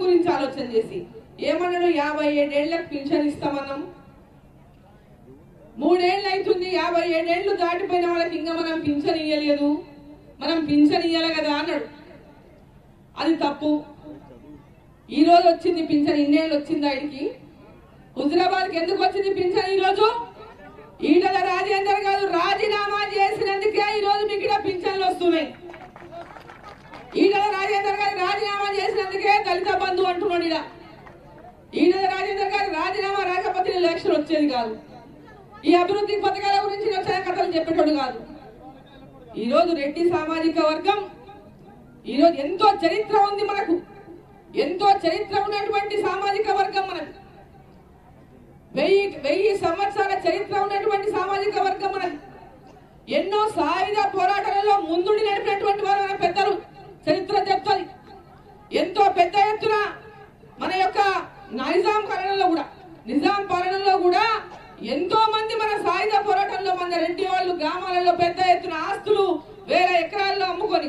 గురించి ఆలోచన చేసి ఏమన్నాడు యాభై ఏడేళ్లకు పింఛన్ ఇస్తామన్నాం మూడేళ్ళు అవుతుంది యాభై ఏడేళ్లు దాటిపోయిన వాళ్ళకి ఇంకా మనం పింఛన్ ఇయ్యలేదు మనం పింఛన్ ఇయ్యాలి కదా అన్నాడు అది తప్పు ఈ రోజు వచ్చింది పింఛన్ ఇన్నేళ్ళు వచ్చింది ఆయనకి హుజరాబాద్కి ఎందుకు వచ్చింది పింఛన్ ఈ రోజు ఈటల రాజేందర్ గారు రాజీనామా చేసినందుకే ఈ రోజు మీకు ఇక్కడ పింఛన్లు వస్తున్నాయి ఈటల రాజేందర్ గారు రాజీనామా చేసినందుకే దళిత బంధు అంటున్నాడు ఇలా ఈటల రాజేందర్ గారు రాజీనామా రాకపోతే ఎలక్షన్ వచ్చేది కాదు ఈ అభివృద్ధి పథకాల గురించి వచ్చిన కథలు చెప్పేటోడు కాదు ఈ రోజు రెడ్డి సామాజిక వర్గం ఈ రోజు ఎంతో చరిత్ర ఉంది మనకు ఎంతో చరిత్ర ఉన్నటువంటి సామాజిక వర్గం మనకు వెయ్యి వెయ్యి సంవత్సరాల చరిత్ర ఉన్నటువంటి సామాజిక వర్గం మనకు ఎన్నో సాయుధ పోరాటాలలో ముందుండి నడిపినటువంటి వారు మన పెద్దలు చరిత్ర చెప్తుంది ఎంతో పెద్ద ఎత్తున మన యొక్క నైజాం పాలనలో కూడా నిజాం పాలనలో కూడా ఎంతో మంది మన సాయుధ పోరాటంలో మన రెడ్డి వాళ్ళు గ్రామాలలో పెద్ద ఎత్తున ఆస్తులు వేల ఎకరాల్లో అమ్ముకొని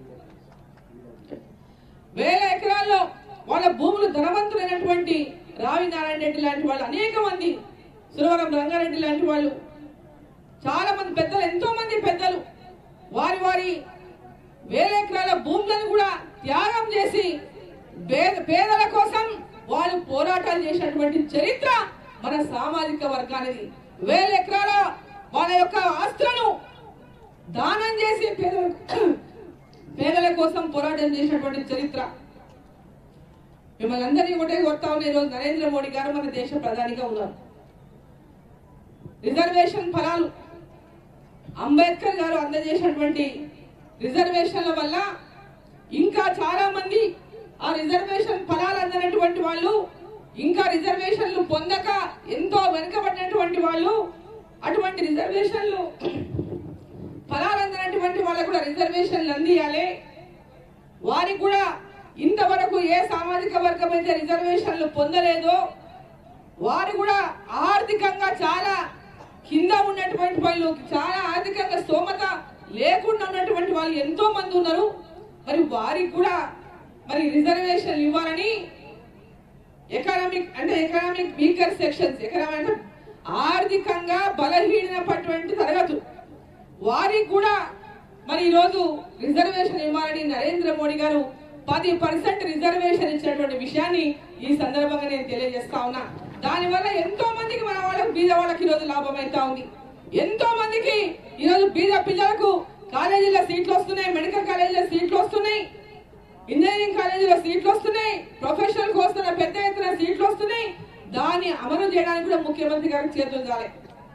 వేల ఎకరాల్లో వాళ్ళ భూములు ధనవంతులైనటువంటి రావి నారాయణ రెడ్డి లాంటి వాళ్ళు అనేక మంది సురవరం రంగారెడ్డి లాంటి వాళ్ళు చాలా మంది పెద్దలు ఎంతో మంది పెద్దలు వారి వారి వేల ఎకరాల భూములను కూడా త్యాగం చేసి పేద- పేదల కోసం వాళ్ళు పోరాటాలు చేసినటువంటి చరిత్ర మన సామాజిక వర్గానికి వేల ఎకరాల వాళ్ళ యొక్క ఆస్తులను దానం చేసి పేదల పేదల కోసం పోరాటం చేసినటువంటి చరిత్ర మిమ్మల్ని అందరినీ ఒకటే కొడతా ఉన్న ఈరోజు నరేంద్ర మోడీ గారు మన దేశ ప్రధానిగా ఉన్నారు రిజర్వేషన్ ఫలాలు అంబేద్కర్ గారు అందజేసినటువంటి రిజర్వేషన్ల వల్ల ఇంకా చాలా మంది ఆ రిజర్వేషన్ ఫలాలు అందనటువంటి వాళ్ళు ఇంకా రిజర్వేషన్లు పొందక ఎంతో వెనుకబడినటువంటి వాళ్ళు అటువంటి రిజర్వేషన్లు ఫలాలు అందినటువంటి వాళ్ళకు కూడా రిజర్వేషన్లు అందియాలి వారికి కూడా ఇంతవరకు ఏ సామాజిక వర్గం అయితే రిజర్వేషన్లు పొందలేదో వారు కూడా ఆర్థికంగా చాలా కింద ఉన్నటువంటి వాళ్ళు చాలా ఆర్థికంగా స్తోమత లేకుండా ఉన్నటువంటి వాళ్ళు ఎంతో మంది ఉన్నారు మరి వారికి కూడా మరి రిజర్వేషన్ ఇవ్వాలని ఎకనామిక్ అంటే ఎకనామిక్ వీకర్ సెక్షన్స్ ఎకనామిక్ అంటే ఆర్థికంగా బలహీనపటువంటి తరగతులు వారికి కూడా మరి ఈరోజు రిజర్వేషన్ ఇవ్వాలని నరేంద్ర మోడీ గారు పది పర్సెంట్ రిజర్వేషన్ ఇచ్చినటువంటి విషయాన్ని ఈ సందర్భంగా నేను తెలియజేస్తా ఉన్నా దానివల్ల ఎంతో మందికి మన వాళ్ళకి బీద వాళ్ళకి ఈరోజు లాభం అవుతా ఉంది ఎంతో మందికి ఈరోజు బీద పిల్లలకు కాలేజీలో సీట్లు వస్తున్నాయి మెడికల్ కాలేజీలో సీట్లు వస్తున్నాయి ఇంజనీరింగ్ కాలేజీలో సీట్లు వస్తున్నాయి ప్రొఫెషనల్ వస్తున్న పెద్ద ఎత్తున సీట్లు వస్తున్నాయి దాన్ని అమలు చేయడానికి కూడా ముఖ్యమంత్రి గారికి చేతులు కాలే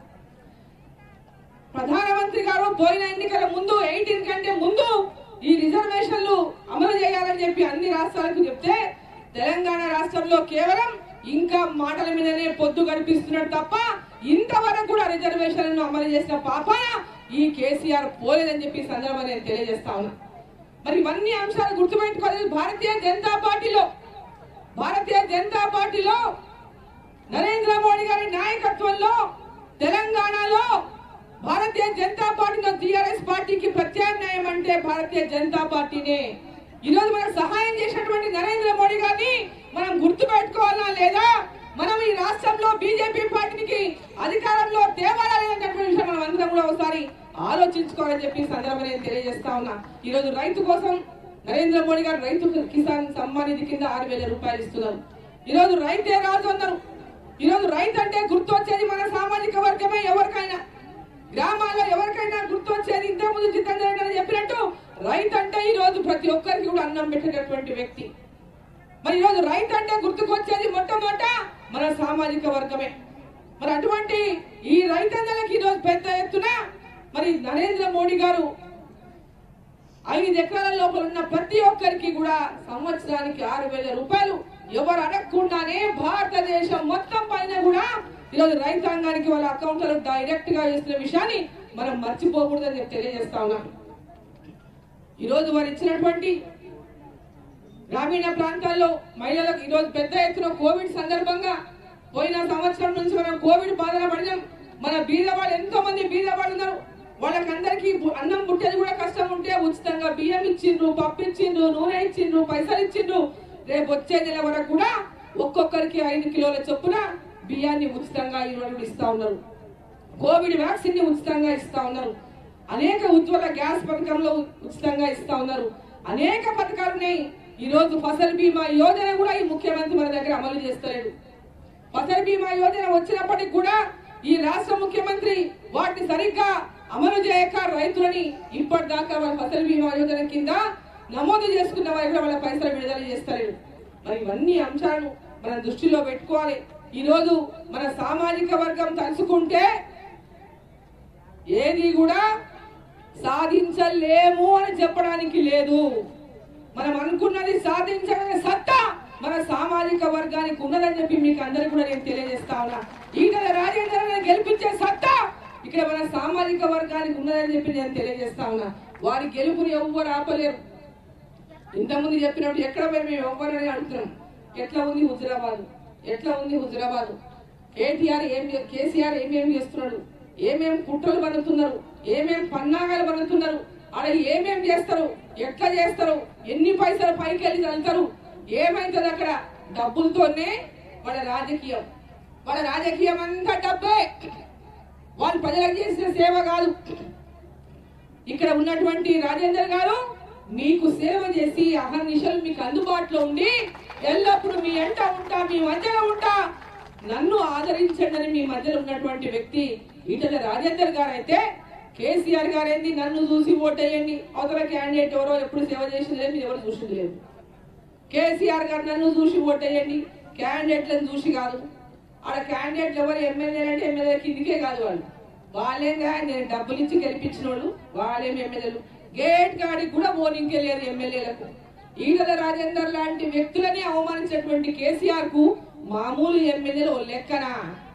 ప్రధానమంత్రి గారు పోయిన ఎన్నికల ముందు ఎయిటీన్ కంటే ముందు ఈ రిజర్వేషన్లు అమలు చేయాలని చెప్పి అన్ని రాష్ట్రాలకు చెప్తే తెలంగాణ రాష్ట్రంలో కేవలం ఇంకా మాటల మీదనే పొద్దు గడిపిస్తున్నాడు తప్ప ఇంతవరకు కూడా రిజర్వేషన్లను అమలు చేసిన పాపాన ఈ కేసీఆర్ పోలేదని చెప్పి ఈ సందర్భంగా నేను తెలియజేస్తా ఉన్నా మరి ఇవన్నీ అంశాలు గుర్తుపెట్టుకోవాలి భారతీయ జనతా పార్టీలో భారతీయ జనతా పార్టీలో నరేంద్ర మోడీ గారి నాయకత్వంలో తెలంగాణలో భారతీయ జనతా పార్టీలో టిఆర్ఎస్ పార్టీకి ప్రత్యామ్నాయం అంటే భారతీయ జనతా పార్టీనే ఈరోజు మనకు సహాయం చేసినటువంటి నరేంద్ర మోడీ గారిని మనం గుర్తు పెట్టుకోవాలా లేదా మనం ఈ రాష్ట్రంలో బీజేపీ పార్టీకి అధికారంలో తేవాలా లేదనేటువంటి విషయం మనం అందరం కూడా ఒకసారి ఆలోచించుకోవాలని చెప్పి ఈ సందర్భంగా నేను తెలియజేస్తా ఉన్నా ఈ రోజు రైతు కోసం నరేంద్ర మోడీ గారు రైతు కిసాన్ సమ్మాన్ నిధి కింద ఆరు వేల రూపాయలు ఇస్తున్నారు ఈ రోజు రైతే రాజు అన్నారు ఈ రోజు రైతు అంటే గుర్తొచ్చేది మన సామాజిక వర్గమే ఎవరికైనా గ్రామాల్లో ఎవరికైనా గుర్తొచ్చేది ఇంతకుముందు జితేంద్ర రెడ్డి గారు చెప్పినట్టు రైతు అంటే ఈ రోజు ప్రతి ఒక్కరికి కూడా అన్నం పెట్టేటటువంటి వ్యక్తి మరి ఈ రోజు రైతు అంటే గుర్తుకొచ్చేది మొట్టమొదట మన సామాజిక వర్గమే మరి అటువంటి ఈ రైతన్నలకి ఈ రోజు పెద్ద ఎత్తున మరి నరేంద్ర మోడీ గారు ఐదు ఎకరాల లోపల ఉన్న ప్రతి ఒక్కరికి కూడా సంవత్సరానికి ఆరు వేల రూపాయలు ఎవరు అడగకుండానే భారతదేశం మొత్తం పైన కూడా ఈరోజు రైతాంగానికి వాళ్ళ అకౌంట్లలో డైరెక్ట్ గా వేస్తున్న విషయాన్ని మనం మర్చిపోకూడదని చెప్పి తెలియజేస్తా ఉన్నాం ఈరోజు వారు ఇచ్చినటువంటి గ్రామీణ ప్రాంతాల్లో మహిళలకు ఈరోజు పెద్ద ఎత్తున కోవిడ్ సందర్భంగా పోయిన సంవత్సరం నుంచి మనం కోవిడ్ బాధన పడినాం మన బీద వాళ్ళు ఎంతో మంది బీద వాళ్ళు ఉన్నారు వాళ్ళకందరికీ బు- అన్నం పుట్టేది కూడా కష్టం ఉంటే ఉచితంగా బియ్యం ఇచ్చిండ్రు పప్పు ఇచ్చిండ్రు నూనె ఇచ్చిండ్రు పైసలు ఇచ్చిండ్రు రేపు వచ్చే నెల వరకు కూడా ఒక్కొక్కరికి ఐదు కిలోల చొప్పున బియ్యాన్ని ఉచితంగా ఇవ్వడం ఇస్తా ఉన్నారు కోవిడ్ వ్యాక్సిన్ ని ఉచితంగా ఇస్తా ఉన్నారు అనేక ఉజ్వల గ్యాస్ పథకంలో ఉచితంగా ఇస్తా ఉన్నారు అనేక పథకాలు ఉన్నాయి ఈ రోజు ఫసల్ బీమా యోజన కూడా ఈ ముఖ్యమంత్రి మన దగ్గర అమలు చేస్తలేడు ఫసల్ బీమా యోజన వచ్చినప్పటికి కూడా ఈ రాష్ట్ర ముఖ్యమంత్రి వాటిని సరిగ్గా అమలు చేయక రైతులని ఇప్పటిదాకా వాళ్ళ ఫసల్ బీమా యోజన కింద నమోదు చేసుకున్న వారికి కూడా వాళ్ళ పైసలు విడుదల చేస్తలేడు మరి ఇవన్నీ అంశాలను మనం దృష్టిలో పెట్టుకోవాలి ఈ రోజు మన సామాజిక వర్గం తలుచుకుంటే ఏది కూడా సాధించలేము అని చెప్పడానికి లేదు మనం అనుకున్నది సాధించాలనే సత్తా మన సామాజిక వర్గానికి ఉన్నదని చెప్పి మీకు అందరికి కూడా నేను తెలియజేస్తా ఉన్నా ఈటల రాజేంద్ర గెలిపించే సత్తా ఇక్కడ మన సామాజిక వర్గానికి ఉన్నదని చెప్పి నేను తెలియజేస్తా ఉన్నా వారి గెలుపుని ఎవ్వరు ఆపలేరు ఇంతకుముందు చెప్పినప్పుడు ఎక్కడ పోయి మేము ఎవ్వరని అడుగుతున్నాం ఎట్లా ఉంది హుజురాబాద్ ఎట్లా ఉంది హుజురాబాద్ కేటీఆర్ ఏం చే- కేసీఆర్ ఏమేం చేస్తున్నాడు ఏమేం కుట్రలు పడుతున్నారు ఏమేం పన్నాగాలు పడుతున్నారు ఆడ ఏమేం చేస్తారు ఎట్లా చేస్తారు ఎన్ని పైసలు పైకి వెళ్ళి చల్లుతారు ఏమైతుంది అక్కడ డబ్బులతోనే వాళ్ళ రాజకీయం వాళ్ళ రాజకీయం అంతా డబ్బే వాళ్ళు ప్రజలకు చేసిన సేవ కాదు ఇక్కడ ఉన్నటువంటి రాజేందర్ గారు మీకు సేవ చేసి అహర్నిశలు మీకు అందుబాటులో ఉండి ఎల్లప్పుడూ మీ ఎంట ఉంటా మీ మధ్యలో ఉంటా నన్ను ఆదరించండి అని మీ మధ్యలో ఉన్నటువంటి వ్యక్తి ఈటల రాజేందర్ గారు అయితే కేసీఆర్ గారు ఏంది నన్ను చూసి ఓటేయండి అవతల క్యాండిడేట్ ఎవరో ఎప్పుడు సేవ చేసింది లేదు మీరు ఎవరు చూసింది లేదు కేసీఆర్ గారు నన్ను చూసి ఓటేయండి క్యాండిడేట్లను చూసి కాదు ఆడ క్యాండిడేట్లు ఎవరు ఎమ్మెల్యేలు అంటే ఎమ్మెల్యే కిందికే కాదు వాళ్ళు వాళ్ళేగా నేను డబ్బులు ఇచ్చి గెలిపించిన వాళ్ళు వాళ్ళేం ఎమ్మెల్యేలు గేట్ కాడికి కూడా ఓనింకే లేదు ఎమ్మెల్యేలకు ఈటల రాజేందర్ లాంటి వ్యక్తులని అవమానించినటువంటి కేసీఆర్ కు మామూలు ఎమ్మెల్యేలు ఓ లెక్కనా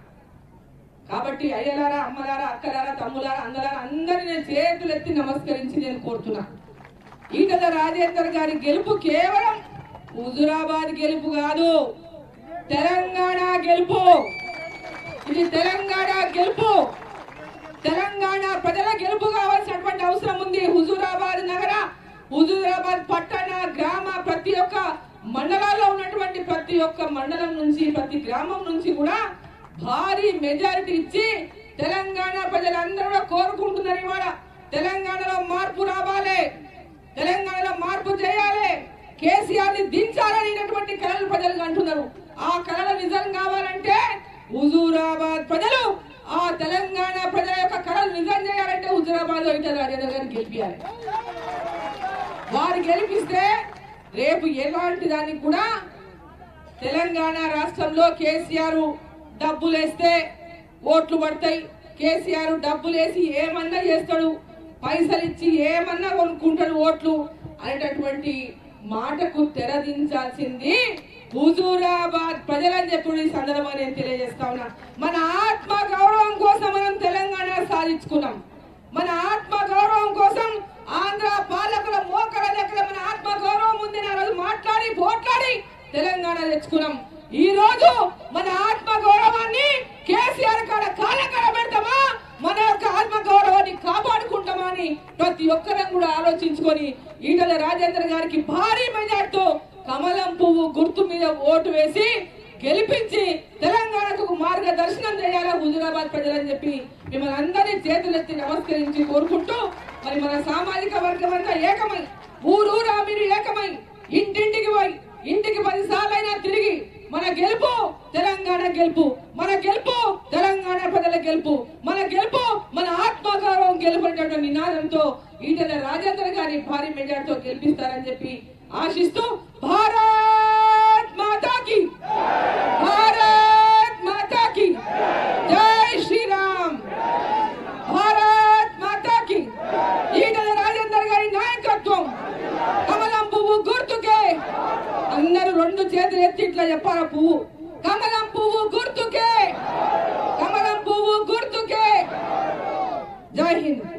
కాబట్టి అయ్యలారా అమ్మలారా అక్కలారా తమ్ములారా అందలారా అందరిని నేను చేతులు ఎత్తి నమస్కరించి నేను కోరుతున్నా ఈటల రాజేందర్ గారి గెలుపు కేవలం హుజురాబాద్ గెలుపు కాదు తెలంగాణ గెలుపు ఇది తెలంగాణ గెలుపు తెలంగాణ ప్రజల గెలుపు కావాల్సినటువంటి అవసరం ఉంది హుజూరాబాద్ నగర హుజూరాబాద్ పట్టణ గ్రామ ప్రతి ఒక్క మండలాల్లో ఉన్నటువంటి ప్రతి ఒక్క మండలం నుంచి ప్రతి గ్రామం నుంచి కూడా భారీ మెజారిటీ ఇచ్చి తెలంగాణ ప్రజలందరూ కూడా కోరుకుంటున్నారు ఇవాళ తెలంగాణలో మార్పు రావాలి తెలంగాణలో మార్పు చేయాలి కేసీఆర్ ని దించాలనేటటువంటి కళలు ప్రజలు అంటున్నారు ఆ కళలు నిజం కావాలంటే హుజూరాబాద్ ప్రజలు ఆ తెలంగాణ ప్రజల యొక్క కళలు నిజం చేయాలంటే హుజూరాబాద్ లో ఇతర రాజేంద్ర గారిని గెలిపించాలి వారు గెలిపిస్తే రేపు ఎలాంటి దానికి కూడా తెలంగాణ రాష్ట్రంలో కేసీఆర్ డబ్బులు వేస్తే ఓట్లు పడతాయి కేసీఆర్ డబ్బులు వేసి ఏమన్నా చేస్తాడు పైసలు ఇచ్చి ఏమన్నా కొనుక్కుంటాడు ఓట్లు అనేటటువంటి మాటకు తెరదించాల్సింది హుజూరాబాద్ ప్రజలని చెప్పి ఈ సందర్భంగా నేను తెలియజేస్తా ఉన్నా మన ఆత్మ గౌరవం కోసం మనం తెలంగాణ సాధించుకున్నాం మన ఆత్మ గౌరవం కోసం ఆంధ్ర పాలకుల మోకల దగ్గర మన ఆత్మ గౌరవం ఉంది ఆ రోజు మాట్లాడి పోట్లాడి తెలంగాణ తెచ్చుకున్నాం ఈ రోజు మన ఆత్మ గౌరవాన్ని కేసీఆర్ కాడ కాలకాల పెడతామా మన యొక్క ఆత్మ గౌరవాన్ని కాపాడుకుంటామా అని ప్రతి ఒక్కరం కూడా ఆలోచించుకొని ఈటల రాజేంద్ర గారికి భారీ మెజార్టీతో కమలం పువ్వు గుర్తు మీద ఓటు వేసి గెలిపించి తెలంగాణకు ఒక మార్గదర్శనం చేయాలా హుజురాబాద్ ప్రజలని చెప్పి మిమ్మల్ని అందరినీ చేతులెత్తి నమస్కరించి కోరుకుంటూ మరి మన సామాజిక వర్గం అంతా ఏకమై ఊరూరా మీరు ఏకమై ఇంటింటికి పోయి ఇంటికి పది సార్లైనా తిరిగి మన గెలుపు తెలంగాణ గెలుపు మన గెలుపు తెలంగాణ ప్రజల గెలుపు మన గెలుపు మన ఆత్మగౌరవం గెలుపు అనేటువంటి నినాదంతో ఈటల రాజేంద్ర గారి భారీ మెజార్టీతో గెలిపిస్తారని చెప్పి ఆశిస్తూ భారత్ మాతాకి భారత్ మాతాకి జై శ్రీరామ్ భారత్ మాతాకి ఈటల రాజేందర్ గారి నాయకత్వం కమలం పువ్వు గుర్తుకే అందరూ రెండు చేతులు ఎత్తి ఇట్లా చెప్పాలి పువ్వు కమలం పువ్వు గుర్తుకే కమలం పువ్వు గుర్తుకే జై హింద్